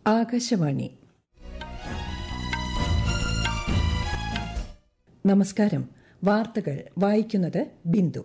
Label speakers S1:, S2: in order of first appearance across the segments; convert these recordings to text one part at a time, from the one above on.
S1: ആകാശവാണി നമസ്കാരം വാർത്തകൾ വായിക്കുന്നത് ബിന്ദു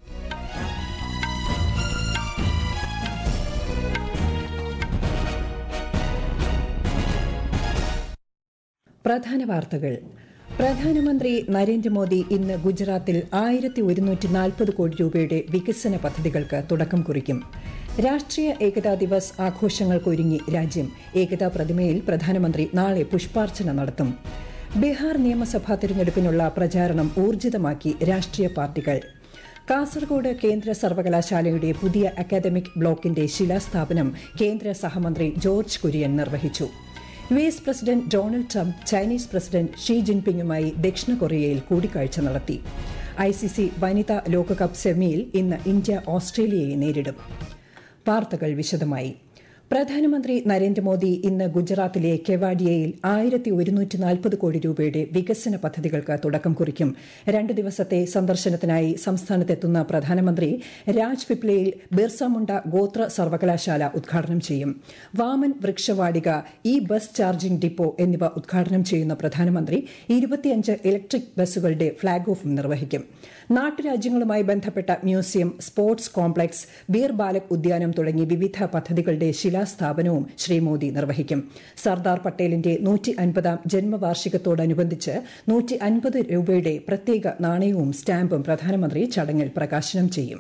S1: പ്രധാന വാർത്തകൾ പ്രധാനമന്ത്രി നരേന്ദ്രമോദി ഇന്ന് ഗുജറാത്തിൽ ആയിരത്തി ഒരുന്നൂറ്റി നാൽപ്പത് കോടി രൂപയുടെ വികസന പദ്ധതികൾക്ക് തുടക്കം കുറിക്കും രാഷ്ട്രീയ ഏകതാ ദിവസ് ആഘോഷങ്ങൾക്കൊരുങ്ങി രാജ്യം ഏകതാ പ്രതിമയിൽ പ്രധാനമന്ത്രി നാളെ പുഷ്പാർച്ചന നടത്തും ബീഹാർ നിയമസഭാ തെരഞ്ഞെടുപ്പിനുള്ള പ്രചാരണം ഊർജിതമാക്കി രാഷ്ട്രീയ പാർട്ടികൾ കാസർഗോഡ് കേന്ദ്ര സർവകലാശാലയുടെ പുതിയ അക്കാദമിക് ബ്ലോക്കിന്റെ ശിലാസ്ഥാപനം കേന്ദ്ര സഹമന്ത്രി ജോർജ് കുര്യൻ നിർവഹിച്ചു U S president Donald Trump Chinese president Xi ജിൻപിങ്ങുമായി ദക്ഷിണ കൊറിയയിൽ കൂടിക്കാഴ്ച നടത്തി ഐസിസി വനിതാ ലോകകപ്പ് സെമിയിൽ ഇന്ന് ഇന്ത്യ ഓസ്ട്രേലിയയെ നേരിടും വാർത്തകൾ വിശദമായി പ്രധാനമന്ത്രി നരേന്ദ്രമോദി ഇന്ന് ഗുജറാത്തിലെ കെവാഡിയയിൽ ആയിരത്തി ഒരുന്നൂറ്റി നാൽപ്പത് കോടി രൂപയുടെ വികസന പദ്ധതികൾക്ക് തുടക്കം കുറിക്കും രണ്ട് ദിവസത്തെ സന്ദർശനത്തിനായി സംസ്ഥാനത്തെത്തുന്ന പ്രധാനമന്ത്രി രാജ്പിപ്ലയിൽ ബിർസമുണ്ട ഗോത്ര സർവകലാശാല ഉദ്ഘാടനം ചെയ്യും വാമൻ വൃക്ഷവാടിക ഇ ബസ് ചാർജിംഗ് ഡിപ്പോ എന്നിവ ഉദ്ഘാടനം ചെയ്യുന്ന പ്രധാനമന്ത്രി ഇരുപത്തിയഞ്ച് ഇലക്ട്രിക് ബസ്സുകളുടെ ഫ്ളാഗ് ഓഫും നിർവഹിക്കും നാട്ടുരാജ്യങ്ങളുമായി ബന്ധപ്പെട്ട museum sports complex Veer Balak ഉദ്യാനം തുടങ്ങി വിവിധ പദ്ധതികളുടെ ശിലാസ്ഥാപനവും ശ്രീ മോദി നിർവഹിക്കും സർദാർ പട്ടേലിന്റെ നൂറ്റി അൻപതാം ജന്മവാർഷികത്തോടനുബന്ധിച്ച് നൂറ്റി അൻപത് രൂപയുടെ പ്രത്യേക നാണയവും സ്റ്റാമ്പും പ്രധാനമന്ത്രി ചടങ്ങിൽ പ്രകാശനം ചെയ്യും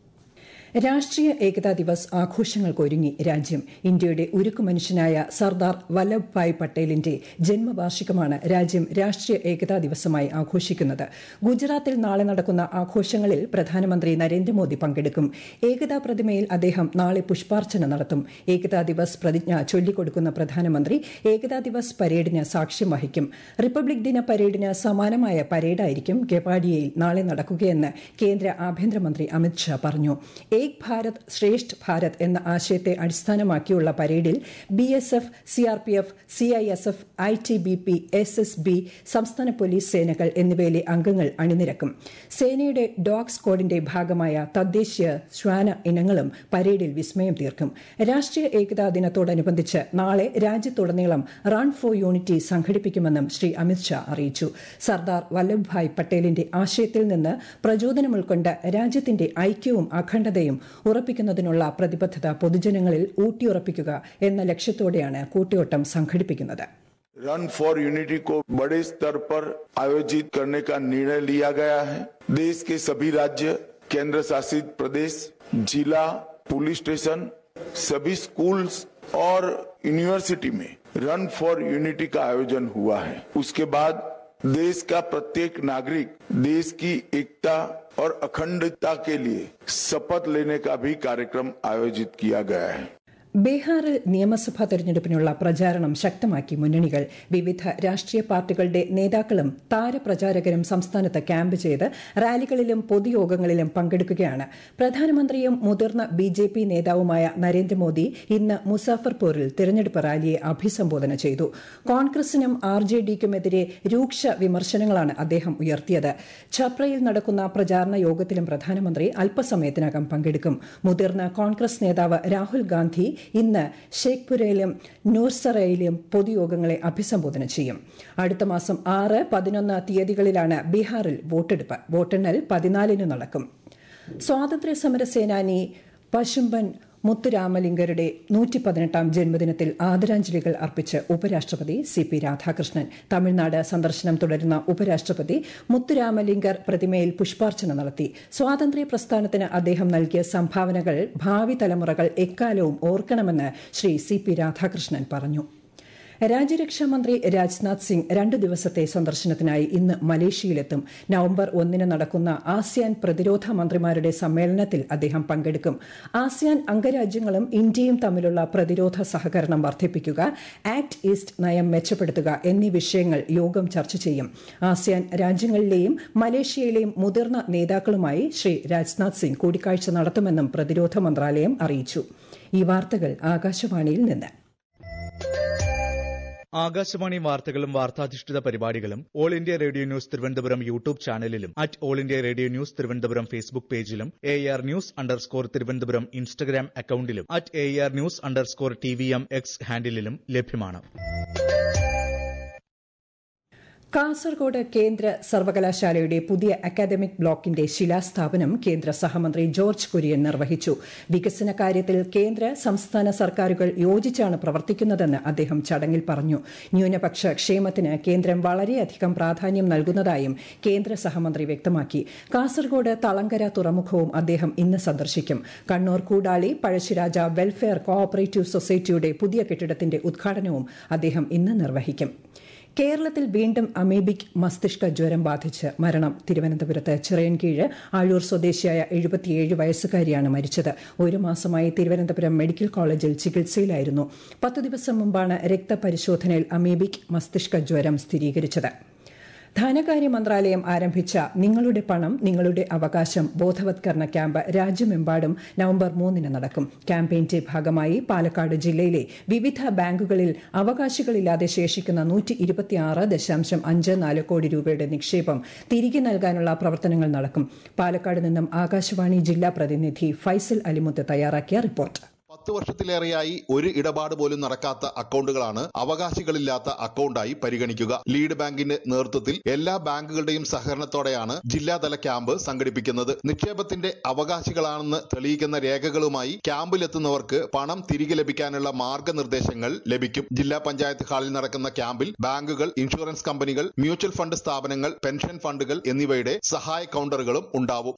S1: രാഷ്ട്രീയ ഏകതാ ദിവസ് ആഘോഷങ്ങൾക്കൊരുങ്ങി രാജ്യം ഇന്ത്യയുടെ ഉരുക്കു മനുഷ്യനായ സർദാർ വല്ലഭ്ഭായ് പട്ടേലിന്റെ ജന്മവാർഷികമാണ് രാജ്യം രാഷ്ട്രീയ ഏകതാ ദിവസമായി ആഘോഷിക്കുന്നത് ഗുജറാത്തിൽ നാളെ നടക്കുന്ന ആഘോഷങ്ങളിൽ പ്രധാനമന്ത്രി നരേന്ദ്രമോദി പങ്കെടുക്കും ഏകതാ പ്രതിമയിൽ അദ്ദേഹം നാളെ പുഷ്പാർച്ചന നടത്തും ഏകതാ ദിവസ് പ്രതിജ്ഞ ചൊല്ലിക്കൊടുക്കുന്ന പ്രധാനമന്ത്രി ഏകതാ ദിവസ് പരേഡിന് സാക്ഷ്യം വഹിക്കും റിപ്പബ്ലിക് ദിന പരേഡിന് സമാനമായ പരേഡായിരിക്കും കെവാഡിയയിൽ നാളെ നടക്കുകയെന്ന് കേന്ദ്ര ആഭ്യന്തരമന്ത്രി അമിത്ഷാ പറഞ്ഞു ഏക് ഭാരത് ശ്രേഷ്ഠ് ഭാരത് എന്ന ആശയത്തെ അടിസ്ഥാനമാക്കിയുള്ള പരേഡിൽ B S F CRPF CISF I T B P S S B സംസ്ഥാന പോലീസ് സേനകൾ എന്നിവയിലെ അംഗങ്ങൾ അണിനിരക്കും സേനയുടെ ഡോഗ് സ്ക്വാഡിന്റെ ഭാഗമായ തദ്ദേശീയ ശ്വാന ഇനങ്ങളും പരേഡിൽ വിസ്മയം തീർക്കും രാഷ്ട്രീയ ഏകതാ ദിനത്തോടനുബന്ധിച്ച് നാളെ രാജ്യത്തുടനീളം റൺ ഫോർ യൂണിറ്റി സംഘടിപ്പിക്കുമെന്നും ശ്രീ അമിത്ഷാ അറിയിച്ചു സർദാർ വല്ലഭ്ഭായ് പട്ടേലിന്റെ ആശയത്തിൽ നിന്ന് പ്രചോദനം ഉൾക്കൊണ്ട് രാജ്യത്തിന്റെ ഐക്യവും അഖണ്ഡതയും ഉറപ്പിക്കുന്നതിനുള്ള പ്രതിബദ്ധത പൊതുജനങ്ങളിൽ ഊട്ടിയുറപ്പിക്കുക എന്ന ലക്ഷ്യത്തോടെയാണ് കൂട്ടിയോട്ടം സംഘടിപ്പിക്കുന്നത്
S2: रन फॉर यूनिटी को बड़े स्तर पर आयोजित करने का निर्णय लिया गया है देश के सभी राज्य केंद्र शासित प्रदेश जिला पुलिस स्टेशन सभी स्कूल्स और यूनिवर्सिटी में रन फॉर यूनिटी का आयोजन हुआ है उसके बाद देश का प्रत्येक नागरिक देश की एकता और अखंडता के लिए शपथ लेने का भी कार्यक्रम आयोजित किया गया है
S1: ബീഹാറിൽ നിയമസഭാ തെരഞ്ഞെടുപ്പിനുള്ള പ്രചാരണം ശക്തമാക്കി മുന്നണികൾ വിവിധ രാഷ്ട്രീയ പാർട്ടികളുടെ നേതാക്കളും താരപ്രചാരകരും സംസ്ഥാനത്ത് ക്യാമ്പ് ചെയ്ത് റാലികളിലും പൊതുയോഗങ്ങളിലും പങ്കെടുക്കുകയാണ് പ്രധാനമന്ത്രിയും മുതിർന്ന ബി ജെ പി നേതാവുമായ നരേന്ദ്രമോദി ഇന്ന് മുസാഫർപൂരിൽ തെരഞ്ഞെടുപ്പ് റാലിയെ അഭിസംബോധന ചെയ്തു കോൺഗ്രസിനും ആർ ജെ ഡിക്കുമെതിരെ രൂക്ഷ വിമർശനങ്ങളാണ് അദ്ദേഹം ഉയർത്തിയത് ഛപ്രയിൽ നടക്കുന്ന പ്രചാരണ യോഗത്തിലും പ്രധാനമന്ത്രി അല്പസമയത്തിനകം പങ്കെടുക്കും മുതിർന്ന കോൺഗ്രസ് നേതാവ് രാഹുൽ ഗാന്ധി ഇന്ന് ഷേഖ്പുരയിലും നൂർസറയിലും പൊതുയോഗങ്ങളെ അഭിസംബോധന ചെയ്യും അടുത്ത മാസം ആറ് പതിനൊന്ന് തീയതികളിലാണ് ബീഹാറിൽ വോട്ടെടുപ്പ് വോട്ടെണ്ണൽ പതിനാലിന് നടക്കും സ്വാതന്ത്ര്യ സമര സേനാനി പശുമ്പൻ മുത്തുരാമലിംഗരുടെ നൂറ്റി പതിനെട്ടാം ജന്മദിനത്തിൽ ആദരാഞ്ജലികൾ അർപ്പിച്ച് ഉപരാഷ്ട്രപതി സി പി രാധാകൃഷ്ണൻ തമിഴ്നാട് സന്ദർശനം തുടരുന്ന ഉപരാഷ്ട്രപതി മുത്തുരാമലിംഗർ പ്രതിമയിൽ പുഷ്പാർച്ചന നടത്തി സ്വാതന്ത്ര്യ പ്രസ്ഥാനത്തിന് അദ്ദേഹം നൽകിയ സംഭാവനകൾ ഭാവി തലമുറകൾ എക്കാലവും ഓർക്കണമെന്ന് ശ്രീ സി പി രാധാകൃഷ്ണൻ പറഞ്ഞു രാജ്യരക്ഷാമന്ത്രി രാജ്നാഥ് സിംഗ് രണ്ടു ദിവസത്തെ സന്ദർശനത്തിനായി ഇന്ന് മലേഷ്യയിലെത്തും നവംബർ ഒന്നിന് നടക്കുന്ന ആസിയാൻ പ്രതിരോധ മന്ത്രിമാരുടെ സമ്മേളനത്തിൽ അദ്ദേഹം പങ്കെടുക്കും ആസിയാൻ അംഗരാജ്യങ്ങളും ഇന്ത്യയും തമ്മിലുള്ള പ്രതിരോധ സഹകരണം വർദ്ധിപ്പിക്കുക ആക്ട് ഈസ്റ്റ് നയം മെച്ചപ്പെടുത്തുക എന്നീ വിഷയങ്ങൾ യോഗം ചർച്ച ചെയ്യും ആസിയാൻ രാജ്യങ്ങളിലെയും മലേഷ്യയിലെയും മുതിർന്ന നേതാക്കളുമായി ശ്രീ രാജ്നാഥ് സിംഗ് കൂടിക്കാഴ്ച നടത്തുമെന്നും പ്രതിരോധ മന്ത്രാലയം അറിയിച്ചു ഈ വാർത്തകൾ ആകാശവാണിയിൽ നിന്ന്
S3: ആകാശവാണി വാർത്തകളും വാർത്താധിഷ്ഠിത പരിപാടികളും all India radio news Thiruvananthapuram YouTube ചാനലിലും at all India radio news Thiruvananthapuram Facebook പേജിലും A R news underscore Thiruvananthapuram Instagram അക്കൌണ്ടിലും at A R news underscore T V M X ഹാൻഡിലും ലഭ്യമാണ്
S1: കാസർഗോഡ് കേന്ദ്ര സർവകലാശാലയുടെ പുതിയ അക്കാദമിക് ബ്ലോക്കിന്റെ ശിലാസ്ഥാപനം കേന്ദ്ര സഹമന്ത്രി ജോർജ് കുര്യൻ നിർവഹിച്ചു വികസന കാര്യത്തിൽ കേന്ദ്ര സംസ്ഥാന സർക്കാരുകൾ യോജിച്ചാണ് പ്രവർത്തിക്കുന്നതെന്ന് അദ്ദേഹം ചടങ്ങിൽ പറഞ്ഞു ന്യൂനപക്ഷ ക്ഷേമത്തിന് കേന്ദ്രം വളരെയധികം പ്രാധാന്യം നൽകുന്നതായും കേന്ദ്ര സഹമന്ത്രി വ്യക്തമാക്കി കാസർഗോഡ് തളങ്കര തുറമുഖവും അദ്ദേഹം ഇന്ന് സന്ദർശിക്കും കണ്ണൂർ കൂടാളി പഴശ്ശിരാജ വെൽഫെയർ കോഓപ്പറേറ്റീവ് സൊസൈറ്റിയുടെ പുതിയ കെട്ടിടത്തിന്റെ ഉദ്ഘാടനവും അദ്ദേഹം ഇന്ന് നിർവഹിക്കും കേരളത്തിൽ വീണ്ടും അമീബിക് മസ്തിഷ്ക ജ്വരം ബാധിച്ച് മരണം തിരുവനന്തപുരത്ത് ചിറയൻകീഴ് ആഴൂർ സ്വദേശിയായ എഴുപത്തിയേഴ് വയസ്സുകാരിയാണ് മരിച്ചത് ഒരു മാസമായി തിരുവനന്തപുരം മെഡിക്കൽ കോളേജിൽ ചികിത്സയിലായിരുന്നു പത്തു ദിവസം മുമ്പാണ് രക്തപരിശോധനയിൽ അമീബിക് മസ്തിഷ്ക ജ്വരം സ്ഥിരീകരിച്ചത് ധനകാര്യ മന്ത്രാലയം ആരംഭിച്ച നിങ്ങളുടെ പണം നിങ്ങളുടെ അവകാശം ബോധവത്കരണ ക്യാമ്പ് രാജ്യമെമ്പാടും നവംബർ മൂന്നിന് നടക്കും ക്യാമ്പയിന്റെ ഭാഗമായി പാലക്കാട് ജില്ലയിലെ വിവിധ ബാങ്കുകളിൽ അവകാശികളില്ലാതെ ശേഷിക്കുന്ന നൂറ്റി ഇരുപത്തിയാറ് ദശാംശം അഞ്ച് നാല് കോടി രൂപയുടെ നിക്ഷേപം തിരികെ നൽകാനുള്ള പ്രവർത്തനങ്ങൾ നടക്കും പാലക്കാട് നിന്നും ആകാശവാണി ജില്ലാ പ്രതിനിധി ഫൈസൽ അലിമുത്ത് തയ്യാറാക്കിയ റിപ്പോർട്ട്
S4: പത്ത് വർഷത്തിലേറെയായി ഒരു ഇടപാട് പോലും നടക്കാത്ത അക്കൗണ്ടുകളാണ് അവകാശികളില്ലാത്ത അക്കൗണ്ടായി പരിഗണിക്കുക ലീഡ് ബാങ്കിന്റെ നേതൃത്വത്തിൽ എല്ലാ ബാങ്കുകളുടെയും സഹകരണത്തോടെയാണ് ജില്ലാതല ക്യാമ്പ് സംഘടിപ്പിക്കുന്നത് നിക്ഷേപത്തിന്റെ അവകാശികളാണെന്ന് തെളിയിക്കുന്ന രേഖകളുമായി ക്യാമ്പിലെത്തുന്നവർക്ക് പണം തിരികെ ലഭിക്കാനുള്ള മാർഗനിർദ്ദേശങ്ങൾ ലഭിക്കും ജില്ലാ പഞ്ചായത്ത് ഹാളിൽ നടക്കുന്ന ക്യാമ്പിൽ ബാങ്കുകൾ ഇൻഷുറൻസ് കമ്പനികൾ മ്യൂച്വൽ ഫണ്ട് സ്ഥാപനങ്ങൾ പെൻഷൻ ഫണ്ടുകൾ എന്നിവയുടെ സഹായ കൌണ്ടറുകളും ഉണ്ടാവും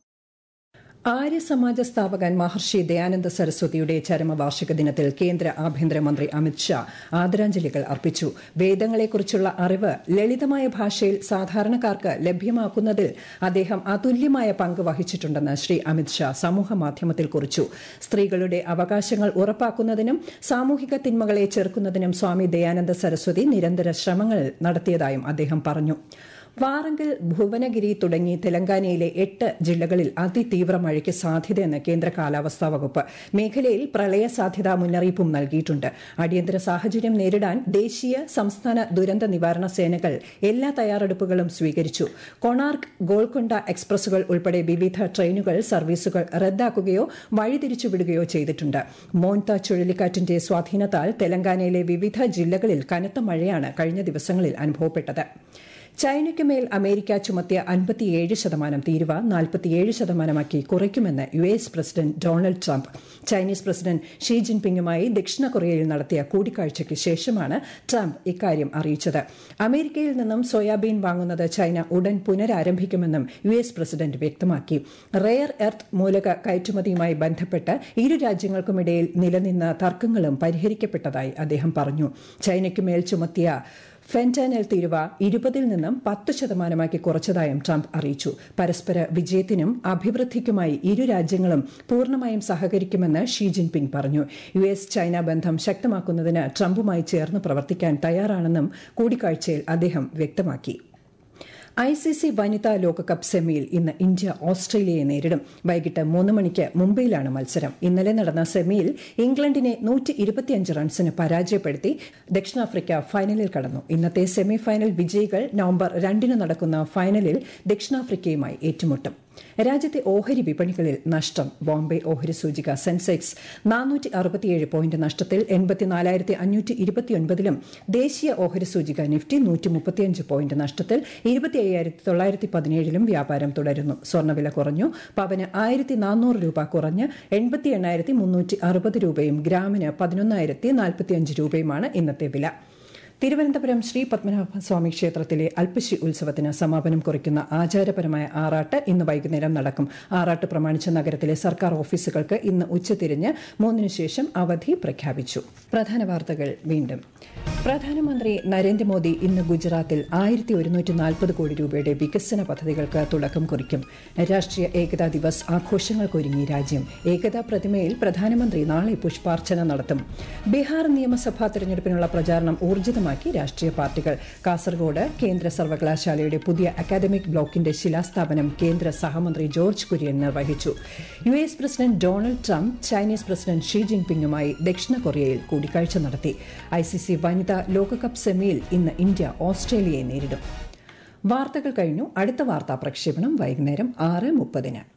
S1: ആര്യ സമാജ സ്ഥാപകൻ മഹർഷി ദയാനന്ദ സരസ്വതിയുടെ ചരമവാർഷിക ദിനത്തിൽ കേന്ദ്ര ആഭ്യന്തരമന്ത്രി അമിത്ഷാ ആദരാഞ്ജലികൾ അർപ്പിച്ചു വേദങ്ങളെക്കുറിച്ചുള്ള അറിവ് ലളിതമായ ഭാഷയിൽ സാധാരണക്കാർക്ക് ലഭ്യമാക്കുന്നതിൽ അദ്ദേഹം അതുല്യമായ പങ്ക് വഹിച്ചിട്ടുണ്ടെന്ന് ശ്രീ അമിത്ഷാ സമൂഹമാധ്യമത്തിൽ കുറിച്ചു സ്ത്രീകളുടെ അവകാശങ്ങൾ ഉറപ്പാക്കുന്നതിനും സാമൂഹിക തിന്മകളെ ചെറുക്കുന്നതിനും സ്വാമി ദയാനന്ദ സരസ്വതി നിരന്തര ശ്രമങ്ങൾ നടത്തിയതായും അദ്ദേഹം പറഞ്ഞു വാറങ്കൽ ഭുവനഗിരി തുടങ്ങി തെലങ്കാനയിലെ എട്ട് ജില്ലകളിൽ അതിതീവ്ര മഴയ്ക്ക് സാധ്യതയെന്ന് കേന്ദ്ര കാലാവസ്ഥാ വകുപ്പ് മേഖലയിൽ പ്രളയ സാധ്യതാ മുന്നറിയിപ്പും നൽകിയിട്ടുണ്ട് അടിയന്തര സാഹചര്യം നേരിടാൻ ദേശീയ സംസ്ഥാന ദുരന്ത നിവാരണ സേനകൾ എല്ലാ തയ്യാറെടുപ്പുകളും സ്വീകരിച്ചു കൊണാർക്ക് ഗോൾക്കൊണ്ട എക്സ്പ്രസുകൾ ഉൾപ്പെടെ വിവിധ ട്രെയിനുകൾ സർവീസുകൾ റദ്ദാക്കുകയോ വഴിതിരിച്ചുവിടുകയോ ചെയ്തിട്ടുണ്ട് മോൻത ചുഴലിക്കാറ്റിന്റെ സ്വാധീനത്താൽ തെലങ്കാനയിലെ വിവിധ ജില്ലകളിൽ കനത്ത മഴയാണ് കഴിഞ്ഞ ദിവസങ്ങളിൽ അനുഭവപ്പെട്ടത് ചൈനയ്ക്ക് മേൽ അമേരിക്ക ചുമത്തിയ അൻപത്തിയേഴ് ശതമാനം തീരുവ നാൽപ്പത്തിയേഴ് ശതമാനമാക്കി കുറയ്ക്കുമെന്ന് U S president Donald Trump Chinese president Xi ജിൻപിങ്ങുമായി ദക്ഷിണ കൊറിയയിൽ നടത്തിയ കൂടിക്കാഴ്ചയ്ക്ക് ശേഷമാണ് ട്രംപ് ഇക്കാര്യം അറിയിച്ചത് അമേരിക്കയിൽ നിന്നും സോയാബീൻ വാങ്ങുന്നത് ചൈന ഉടൻ പുനരാരംഭിക്കുമെന്നും യു എസ് പ്രസിഡന്റ് വ്യക്തമാക്കി റെയർ എർത്ത് മൂലക കയറ്റുമതിയുമായി ബന്ധപ്പെട്ട് ഇരു രാജ്യങ്ങൾക്കുമിടയിൽ നിലനിന്ന തർക്കങ്ങളും പരിഹരിക്കപ്പെട്ടതായി അദ്ദേഹം പറഞ്ഞു ചൈനയ്ക്കുമേൽ ചുമത്തിയ ഫെന്റാനൽ തീരുവ ഇരുപതിൽ നിന്നും പത്ത് ശതമാനമാക്കി കുറച്ചതായും ട്രംപ് അറിയിച്ചു പരസ്പര വിജയത്തിനും അഭിവൃദ്ധിക്കുമായി ഇരു രാജ്യങ്ങളും പൂർണ്ണമായും സഹകരിക്കുമെന്ന് ഷീ ജിൻപിങ് പറഞ്ഞു യു എസ് ചൈന ബന്ധം ശക്തമാക്കുന്നതിന് ട്രംപുമായി ചേർന്ന് പ്രവർത്തിക്കാൻ തയ്യാറാണെന്നും കൂടിക്കാഴ്ചയിൽ അദ്ദേഹം വ്യക്തമാക്കി ഐ സി സി വനിതാ ലോകകപ്പ് സെമിയിൽ ഇന്ന് ഇന്ത്യ ഓസ്ട്രേലിയയെ നേരിടും വൈകിട്ട് മൂന്ന് മണിക്ക് മുംബൈയിലാണ് മത്സരം ഇന്നലെ നടന്ന സെമിയിൽ ഇംഗ്ലണ്ടിനെ നൂറ്റി ഇരുപത്തിയഞ്ച് റൺസിന് പരാജയപ്പെടുത്തി ദക്ഷിണാഫ്രിക്ക ഫൈനലിൽ കടന്നു ഇന്നത്തെ സെമി ഫൈനൽ വിജയികൾ നവംബർ രണ്ടിന് നടക്കുന്ന ഫൈനലിൽ ദക്ഷിണാഫ്രിക്കയുമായി ഏറ്റുമുട്ടും രാജ്യത്തെ ഓഹരി വിപണികളിൽ നഷ്ടം ബോംബെ ഓഹരി സൂചിക സെൻസെക്സ് നാനൂറ്റി അറുപത്തിയേഴ് പോയിന്റ് നഷ്ടത്തിൽ എൺപത്തിനാലായിരത്തി അഞ്ഞൂറ്റി ഇരുപത്തിയൊൻപതിലും ദേശീയ ഓഹരി സൂചിക നിഫ്റ്റി നൂറ്റി മുപ്പത്തിയഞ്ച് പോയിന്റ് നഷ്ടത്തിൽ ഇരുപത്തി അയ്യായിരത്തി തൊള്ളായിരത്തി പതിനേഴിലും വ്യാപാരം തുടരുന്നു സ്വർണ്ണവില കുറഞ്ഞു പവന് ആയിരത്തി നാനൂറ് രൂപ കുറഞ്ഞ് എൺപത്തി എണ്ണായിരത്തി മുന്നൂറ്റി അറുപത് രൂപയും ഗ്രാമിന് പതിനൊന്നായിരത്തി നാൽപ്പത്തിയഞ്ച് രൂപയുമാണ് ഇന്നത്തെ വില തിരുവനന്തപുരം ശ്രീ പത്മനാഭസ്വാമി ക്ഷേത്രത്തിലെ അൽപ്പശി ഉത്സവത്തിന് സമാപനം കുറിക്കുന്ന ആചാരപരമായ ആറാട്ട് ഇന്ന് വൈകുന്നേരം നടക്കും ആറാട്ട് പ്രമാണിച്ച നഗരത്തിലെ സർക്കാർ ഓഫീസുകൾക്ക് ഇന്ന് ഉച്ചതിരിഞ്ഞ് മൂന്നിനു ശേഷം അവധി പ്രഖ്യാപിച്ചു പ്രധാന വാർത്തകൾ വീണ്ടും പ്രധാനമന്ത്രി നരേന്ദ്രമോദി ഇന്ന് ഗുജറാത്തിൽ ആയിരത്തി ഒരുന്നൂറ്റി നാൽപ്പത് കോടി രൂപയുടെ വികസന പദ്ധതികൾക്ക് തുടക്കം കുറിക്കും രാഷ്ട്രീയ ഏകതാ ദിവസ് ആഘോഷങ്ങൾക്കൊരുങ്ങി രാജ്യം ഏകതാ പ്രതിമയിൽ പ്രധാനമന്ത്രി നാളെ പുഷ്പാർച്ചന നടത്തും ബീഹാർ നിയമസഭാ തെരഞ്ഞെടുപ്പിനുള്ള പ്രചാരണം ഊർജിതമാക്കി രാഷ്ട്രീയ പാർട്ടികൾ കാസർഗോഡ് കേന്ദ്ര സർവകലാശാലയുടെ പുതിയ അക്കാദമിക് ബ്ലോക്കിന്റെ ശിലാസ്ഥാപനം കേന്ദ്ര സഹമന്ത്രി ജോർജ് കുര്യൻ നിർവഹിച്ചു U S president Donald Trump Chinese president Xi ജിൻപിങ്ങുമായി ദക്ഷിണ കൊറിയയിൽ കൂടിക്കാഴ്ച നടത്തി ഐ സി സി വനിതാ ലോകകപ്പ് സെമിയിൽ ഇന്ന് ഇന്ത്യ ഓസ്ട്രേലിയയെ നേരിടും വാർത്തകൾ കഴിഞ്ഞു അടുത്ത വാർത്താ പ്രക്ഷേപണം വൈകുന്നേരം ആറ് മുപ്പതിന്